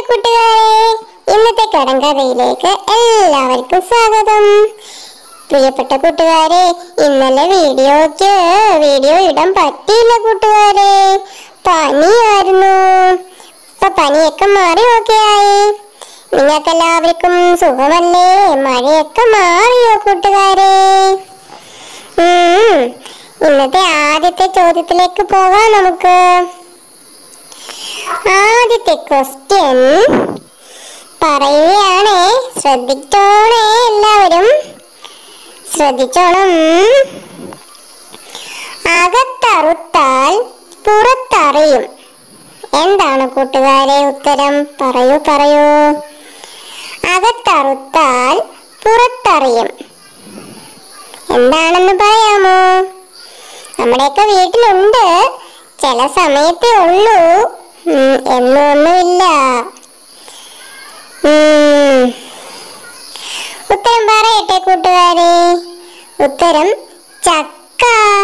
കൂട്ടുകാരെ ഇന്നത്തെ കടങ്കഥയിലേക്ക് എല്ലാവർക്കും സ്വാഗതം പ്രിയപ്പെട്ട കൂട്ടുകാരെ ഇന്നലെ വീഡിയോക്ക് വീഡിയോ ഇടാൻ പറ്റിയില്ല കൂട്ടുകാരെ പനിയായിരുന്നു ഇപ്പൊ പനിയൊക്കെ മാറി ഓക്കെ ആയി നിങ്ങൾക്കെല്ലാവർക്കും സുഖമല്ലേ മഴയൊക്കെ മാറിയോ കൂട്ടുകാരെ ഉം, ഇന്നത്തെ ആദ്യത്തെ ചോദ്യത്തിലേക്ക് പോകാം നമുക്ക് ആദ്യത്തെ ക്വസ്റ്റ്യൻ പറയുകയാണ് ശ്രദ്ധിച്ചോണേ എല്ലാവരും ശ്രദ്ധിച്ചോണം അകത്തറുത്താൽ പുറത്തറിയും എന്താണ് കൂട്ടുകാരെ ഉത്തരം പറയൂ പറയൂ അകത്തറുത്താൽ പുറത്തറിയും എന്താണെന്ന് പറയാമോ നമ്മുടെയൊക്കെ വീട്ടിലുണ്ട് ചില സമയത്തേ ഉള്ളൂ ഉം, എന്നും ഒന്നുമില്ല ഉം. ഉത്തരം പറയട്ടെ കൂട്ടുകാരെ ഉത്തരം ചക്ക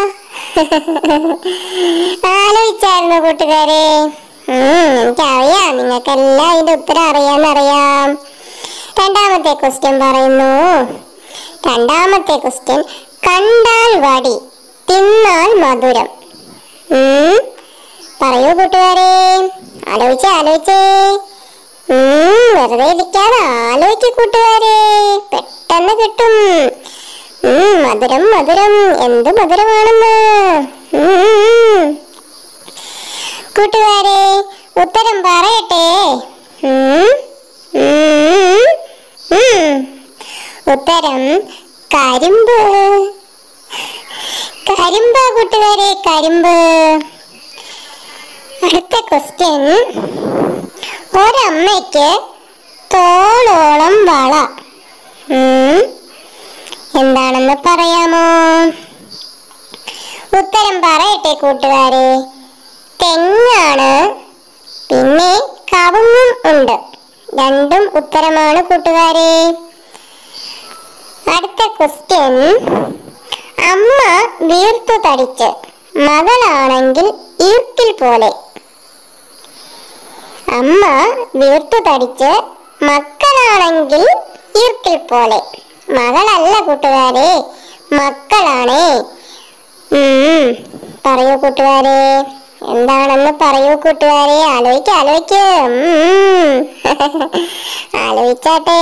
ആലോചിച്ചായിരുന്നു കൂട്ടുകാരെ ഉം, എനിക്കറിയാം നിങ്ങൾക്കെല്ലാം ഇതിന്റെ ഉത്തരം അറിയാന്നറിയാം രണ്ടാമത്തെ ക്വസ്റ്റ്യൻ പറയുന്നു രണ്ടാമത്തെ ക്വസ്റ്റ്യൻ കണ്ടാൽ വടി തിന്നാൽ മധുരം ഉം, പറയൂ കൂട്ടുകാരെ ആലോചിച്ചേ ആലോചിച്ചേ ഉം, വെറുതെ ഇരിക്കാതെ ആലോചിക്ക് കൂട്ടുകാരെ പെട്ടെന്ന് കിട്ടും ഉം, മധുരം മധുരം എന്ത് മധുരമാണെന്ന് ഉം. കൂട്ടുകാരെ ഉത്തരം പറയട്ടെ ഉം, ഉം, ഉം. ഉത്തരം കരിമ്പ് കരിമ്പ് കൂട്ടുകാരെ കരിമ്പ് അടുത്ത ക്വസ്റ്റ്യൻ ഒരമ്മയ്ക്ക് തോളോളം വള ഉം, എന്താണെന്ന് പറയാമോ ഉത്തരം പറയട്ടെ കൂട്ടുകാരെ തെങ്ങാണ് പിന്നെ കവുങ്ങും ഉണ്ട് രണ്ടും ഉത്തരമാണ് കൂട്ടുകാരെ അടുത്ത ക്വസ്റ്റ്യൻ അമ്മ വീർത്തു തടിച്ച് മകളാണെങ്കിൽ ഈർക്കിൽ പോലെ അമ്മ വീർത്തു തടിച്ച് മക്കളാണെങ്കിൽ ഈർക്കിൽ പോലെ മകളല്ല കൂട്ടുകാരെ മക്കളാണേ ഉം, പറയൂ കൂട്ടുകാരെ എന്താണെന്ന് പറയൂ കൂട്ടുകാരെ ആലോചിക്ക ആലോചിക്ക് ഉം. ആലോചിച്ചാട്ടെ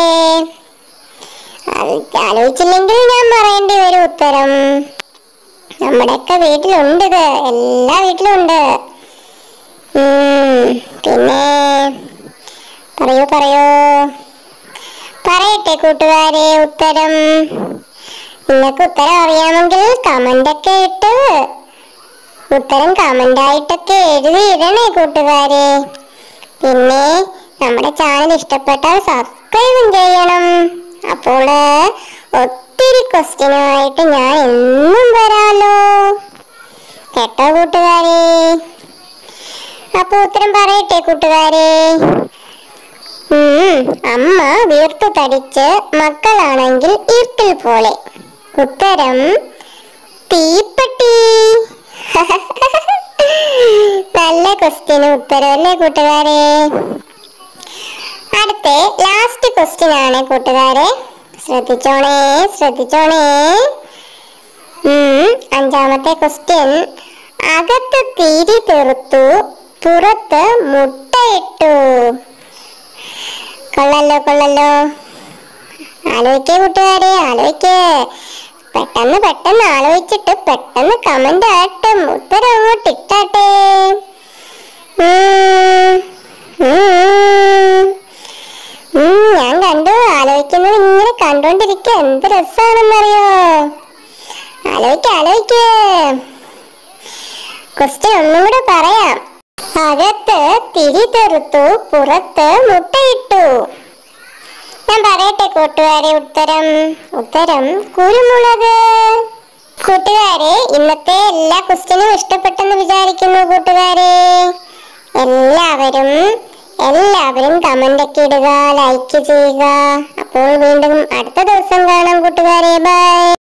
ആലോ- ആലോചിച്ചില്ലെങ്കിൽ ഞാൻ പറയേണ്ടി വരും ഉത്തരം നമ്മുടെയൊക്കെ വീട്ടിലുണ്ട് ഇത് എല്ലാ വീട്ടിലും ഉണ്ട് ഉം, പിന്നെ പറയൂ പറയൂ പറയട്ടെ കൂട്ടുകാരെ ഉത്തരം നിങ്ങൾക്ക് ഉത്തരം അറിയാമെങ്കിൽ കമന്റ് ഒക്കെ ഇട്ട് ഉത്തരം കമന്റ് ആയിട്ടൊക്കെ എഴുതി ഇടണേ കൂട്ടുകാരെ പിന്നെ നമ്മുടെ ചാനൽ ഇഷ്ടപ്പെട്ടാൽ സബ്സ്ക്രൈബും ചെയ്യണം അപ്പോൾ ഒത്തിരി ക്വസ്റ്റ്യനുമായിട്ട് ഞാൻ എന്നും വരാലോ കേട്ടോ കൂട്ടുകാരെ അപ്പൊ ഉത്തരം പറയട്ടെ കൂട്ടുകാരെ ഉം, അമ്മ വീർത്തു തടിച്ച് മക്കളാണെങ്കിൽ ഈർക്കിൽ പോലെ ഉത്തരം തീപ്പെട്ടി നല്ല ക്വസ്റ്റ്യന് ഉത്തരം അല്ലേ കൂട്ടുകാരെ അടുത്ത ലാസ്റ്റ് ക്വസ്റ്റ്യൻ ആണ് കൂട്ടുകാരെ ശ്രദ്ധിച്ചോണേ ശ്രദ്ധിച്ചോണേ ഉം, അഞ്ചാമത്തെ ക്വസ്റ്റ്യൻ അകത്ത് തിരി തെറുത്തു പുറത്ത് മുട്ടയിട്ടു കൊള്ളല്ലോ കൊള്ളല്ലോ ആലോചിക്കേ കൂട്ടുകാരെ ആലോചിക്കേ പെട്ടെന്ന് പെട്ടെന്ന് ആലോചിച്ചിട്ട് പെട്ടെന്ന് കമന്റ് ആട്ടെ ഉത്തരം അങ്ങോട്ട് ഇട്ടാട്ടെ ഉം, ഉം, ഉം, ഞാൻ കണ്ടു ആലോചിക്കുന്നത് ഇങ്ങനെ കണ്ടോണ്ടിരിക്കുക എന്ത് രസാണെന്നറിയോ ആലോചിക്ക ആലോചിക്ക ക്വസ്റ്റ്യൻ ഒന്നും കൂടെ പറയാം അകത്ത് തിരി തെറുത്തു പുറത്ത് മുട്ടയിട്ടു ഞാൻ പറയട്ടെ കൂട്ടുകാരെ ഉത്തരം ഉത്തരം കുരുമുളക് കൂട്ടുകാരെ ഇന്നത്തെ എല്ലാ ക്വസ്റ്റ്യനും ഇഷ്ടപ്പെട്ടെന്ന് വിചാരിക്കുന്നു കൂട്ടുകാരെ എല്ലാവരും എല്ലാവരും കമന്റ് ഒക്കെ ഇടുക ലൈക്ക് ചെയ്യുക അപ്പോൾ വീണ്ടും അടുത്ത ദിവസം കാണാം കൂട്ടുകാരെ ബൈ